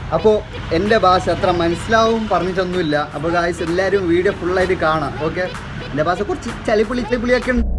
അപ്പോൾ എൻ്റെ ഭാഷ അത്ര മനസ്സിലാവും പറഞ്ഞിട്ടൊന്നുമില്ല അപ്പോൾ ഗായ്സ് എല്ലാവരും വീഡിയോ ഫുള്ളായിട്ട് കാണാം ഓക്കെ എൻ്റെ ഭാഷ കുറച്ച് ചളിപ്പുളി ചളിപ്പുളിയൊക്കെ ഉണ്ട്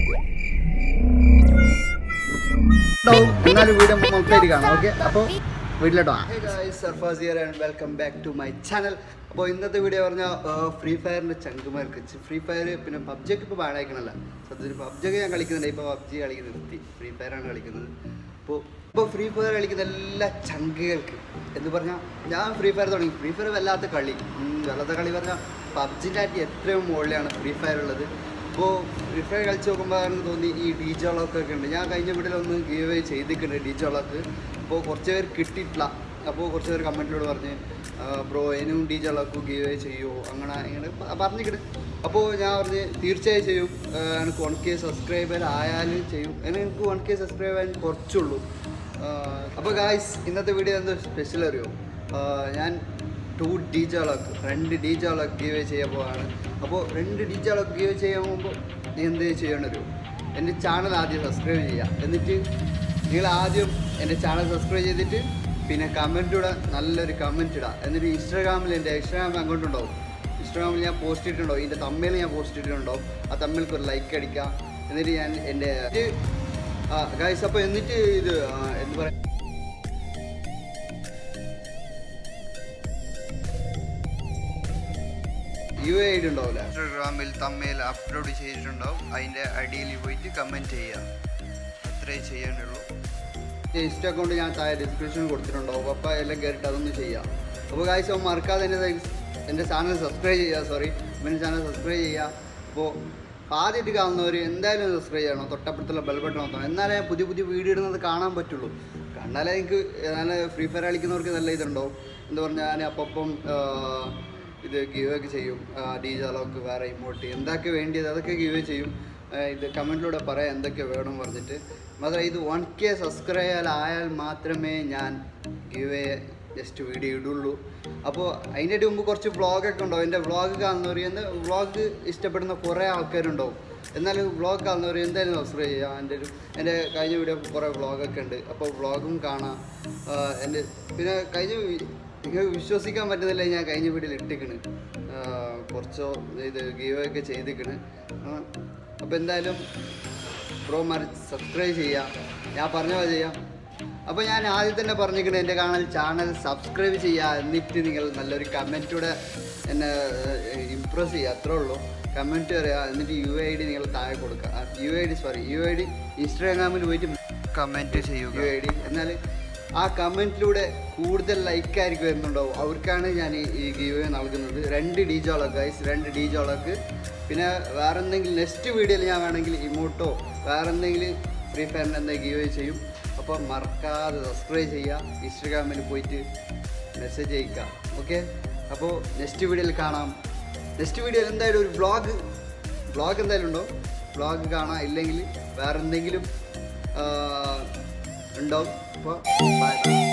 ഉണ്ടാവും എന്നാലും വീഡിയോ മൊത്തമായിട്ട് കാണാം ഓക്കെ അപ്പോൾ വീട്ടിലോട്ടോ Sarfaz here and welcome back to my channel അപ്പോൾ ഇന്നത്തെ വീഡിയോ പറഞ്ഞാൽ ഫ്രീ ഫയറിൻ്റെ ചങ്കുമാർക്ക് ഫ്രീ ഫയർ പിന്നെ പബ്ജിയൊക്കെ ഇപ്പോൾ പാടായിക്കണല്ല സത്യത്തിൽ പബ്ജിയൊക്കെ ഞാൻ കളിക്കുന്നുണ്ട് ഇപ്പോൾ പബ്ജി കളിക്കുന്നത് നിർത്തി ഫ്രീ ഫയറാണ് കളിക്കുന്നത് അപ്പോൾ ഇപ്പോൾ ഫ്രീ ഫയർ കളിക്കുന്ന എല്ലാ ചങ്കുകൾക്ക് എന്ന് പറഞ്ഞാൽ ഞാൻ ഫ്രീ ഫയർ തുടങ്ങി ഫ്രീ ഫയർ വല്ലാത്ത കളി ഉം, വല്ലാത്ത കളി പറഞ്ഞാൽ പബ്ജിൻ്റെ ആയിട്ട് എത്രയും മുകളിലാണ് ഫ്രീ ഫയർ ഉള്ളത് ഇപ്പോൾ ഫ്രീ ഫയർ കളിച്ച് നോക്കുമ്പോൾ എനിക്ക് തോന്നി ഈ ഡി ജോളൊക്കെ ഉണ്ട് ഞാൻ കഴിഞ്ഞ വീട്ടിലൊന്ന് ഗീവ് അവേ ചെയ്തിട്ടുണ്ട് ഡി ജോളൊക്കെ അപ്പോൾ കുറച്ച് പേർ കിട്ടിയിട്ടില്ല അപ്പോൾ കുറച്ച് പേർ കമൻറ്റിലൂടെ പറഞ്ഞ് ബ്രോ എനും ഡി ജോളൊക്കെ ഗീവ് അവേ ചെയ്യുമോ അങ്ങനെ ഇങ്ങനെ പ- പറഞ്ഞിട്ട് അപ്പോൾ ഞാൻ പറഞ്ഞ് തീർച്ചയായും ചെയ്യും ആ, എനിക്ക് വൺ കെ സബ്സ്ക്രൈബർ ആയാലും ചെയ്യും അതിന് എനിക്ക് വൺ കെ സബ്സ്ക്രൈബർ ആയാലും കുറച്ചുള്ളൂ അപ്പോൾ ഗായ്സ് ഇന്നത്തെ വീഡിയോ എന്തോ സ്പെഷ്യൽ അറിയോ ആ, ഞാൻ ടു ഡി ജോളൊക്കെ രണ്ട് ഡി ജോളൊക്കെ ഗീവ് ചെയ്യാൻ പോവാണ് അപ്പോൾ രണ്ട് ഡി ജോളൊക്കെ ഗീവ് ചെയ്യാൻ പോകുമ്പോൾ നീ എന്ത് ചെയ്യണൊരു എൻ്റെ ചാനൽ ആദ്യം സബ്സ്ക്രൈബ് ചെയ്യുക എന്നിട്ട് നിങ്ങൾ ആദ്യം എൻ്റെ ചാനൽ സബ്സ്ക്രൈബ് ചെയ്തിട്ട് പിന്നെ കമൻറ്റ് ഇടുക നല്ലൊരു കമൻറ്റ് ഇടുക എന്നിട്ട് ഇൻസ്റ്റാഗ്രാമിൽ എൻ്റെ ഇൻസ്റ്റാഗ്രാം അക്കൗണ്ട് ഉണ്ടാവും ഇൻസ്റ്റാഗ്രാമിൽ ഞാൻ പോസ്റ്റ് ഇട്ടിട്ടുണ്ടാവും ഇതിൻ്റെ തമ്മയിൽ ഞാൻ പോസ്റ്റ് ഇട്ടിട്ടുണ്ടാവും ആ തമ്മിൽക്ക് ഒരു ലൈക്ക് അടിക്കുക എന്നിട്ട് ഞാൻ എൻ്റെ ഗൈസ് അപ്പോൾ എന്നിട്ട് ഇത് ആ, എന്ത് പറയാ യു ഐ ഡി ഉണ്ടാവില്ല ഇൻസ്റ്റാഗ്രാമിൽ തമ്മയിൽ അപ്ലോഡ് ചെയ്തിട്ടുണ്ടാവും അതിൻ്റെ അടിയിൽ പോയിട്ട് കമൻറ്റ് ചെയ്യുക അത്രേ ചെയ്യാനുള്ളൂ ഇൻസ്റ്റ അക്കൗണ്ട് ഞാൻ താഴെ ഡിസ്ക്രിപ്ഷൻ കൊടുത്തിട്ടുണ്ടാവും അപ്പോൾ എല്ലാം കയറിയിട്ട് അതൊന്ന് ചെയ്യാം അപ്പോൾ കാഴ്ച മറക്കാതെ എൻ്റെ എൻ്റെ ചാനൽ സബ്സ്ക്രൈബ് ചെയ്യുക സോറി എൻ്റെ ചാനൽ സബ്സ്ക്രൈബ് ചെയ്യുക അപ്പോൾ ആദ്യമായിട്ട് കാണുന്നവർ എന്തായാലും സബ്സ്ക്രൈബ് ചെയ്യണം തൊട്ടപ്പുറത്തുള്ള ബെൽ ബട്ടൺ നോക്കണം എന്നാലേ പുതിയ പുതിയ വീഡിയോ ഇടുന്നത് കാണാൻ പറ്റുള്ളൂ കണ്ടാലേ എനിക്ക് നല്ല ഫ്രീ ഫയർ കളിക്കുന്നവർക്ക് നല്ല ഇതുണ്ടാവും എന്താ പറഞ്ഞാൽ ഞാൻ അപ്പം ഇത് ഗീവ് ഒക്കെ ചെയ്യും ഡി ജാലോക്ക് വേറെ ഇമോട്ട് എന്തൊക്കെ വേണ്ടിയത് അതൊക്കെ ഗീവ് ചെയ്യും ആ, ഇത് കമൻറ്റിലൂടെ പറയാം എന്തൊക്കെ വേണം പറഞ്ഞിട്ട് മാത്രം ഇത് വൺ കെ സബ്സ്ക്രൈബ് ആയാൽ മാത്രമേ ഞാൻ ഗീവ് ജസ്റ്റ് വീഡിയോ ഇടുള്ളൂ അപ്പോൾ അതിൻ്റെ ഇടയിൽ മുമ്പ് കുറച്ച് വ്ളോഗൊക്കെ ഉണ്ടാവും എൻ്റെ വ്ളോഗ് കാണുന്നവർ എന്താ വ്ളോഗ് ഇഷ്ടപ്പെടുന്ന കുറേ ആൾക്കാരുണ്ടാവും എന്നാലും വ്ളോഗ് കാണുന്നവർ എന്തായാലും സബ്സ്ക്രൈബ് ചെയ്യുക എൻ്റെ ഒരു എൻ്റെ കഴിഞ്ഞ വീഡിയോ കുറേ വ്ളോഗൊക്കെ ഉണ്ട് അപ്പോൾ വ്ളോഗും കാണാം ആ, എൻ്റെ പിന്നെ കഴിഞ്ഞ വി- നിങ്ങൾക്ക് വിശ്വസിക്കാൻ പറ്റുന്നില്ല ഞാൻ കഴിഞ്ഞ വീഡിയോയിൽ ഇട്ടിക്കണ് കുറച്ചോ ഇത് ഗീവ് ഒക്കെ ചെയ്തിക്കണ് അപ്പോൾ എന്തായാലും ബ്രോമാർ സബ്സ്ക്രൈബ് ചെയ്യുക ഞാൻ പറഞ്ഞ പോലെ ചെയ്യാം അപ്പോൾ ഞാൻ ആദ്യം തന്നെ പറഞ്ഞിരിക്കുന്നത് എൻ്റെ കാണാൻ ചാനൽ സബ്സ്ക്രൈബ് ചെയ്യുക എന്നിട്ട് നിങ്ങൾ നല്ലൊരു കമൻറ്റൂടെ എന്നെ ഇമ്പ്രസ് ചെയ്യുക അത്രേ ഉള്ളൂ കമൻറ്റ് പറയുക എന്നിട്ട് യു ഐ ഡി നിങ്ങൾ താഴെ കൊടുക്കുക U I D sorry U I D ഇൻസ്റ്റാഗ്രാമിൽ പോയിട്ട് കമൻറ്റ് ചെയ്യുക യു ഐ ഡി എന്നാൽ ആ കമൻറ്റിലൂടെ കൂടുതൽ ലൈക്ക് ആയിരിക്കും വരുന്നുണ്ടാവും അവർക്കാണ് ഞാൻ ഈ- ഈ ഗീവ് നൽകുന്നത് രണ്ട് ഡി ജോളൊക്കെ ഗൈസ് രണ്ട് ഡി ജോളൊക്കെ പിന്നെ വേറെ എന്തെങ്കിലും നെക്സ്റ്റ് വീഡിയോയിൽ ഞാൻ വേണമെങ്കിൽ ഇമോട്ടോ വേറെ എന്തെങ്കിലും ഫ്രീ ഫയറിൻ്റെ എന്തെങ്കിലും ഗീവ് ചെയ്യും അപ്പോൾ മറക്കാതെ സബ്സ്ക്രൈബ് ചെയ്യുക ഇൻസ്റ്റഗ്രാമിൽ പോയിട്ട് മെസ്സേജ് അയക്കുക ഓക്കെ അപ്പോൾ നെക്സ്റ്റ് വീഡിയോയിൽ കാണാം നെക്സ്റ്റ് വീഡിയോയിൽ എന്തായാലും ഒരു വ്ളോഗ് വ്ളോഗ് എന്തായാലും ഉണ്ടോ വ്ളോഗ് കാണാം ഇല്ലെങ്കിൽ വേറെ എന്തെങ്കിലും ആ, ഉണ്ടാവും അപ്പോൾ ബൈ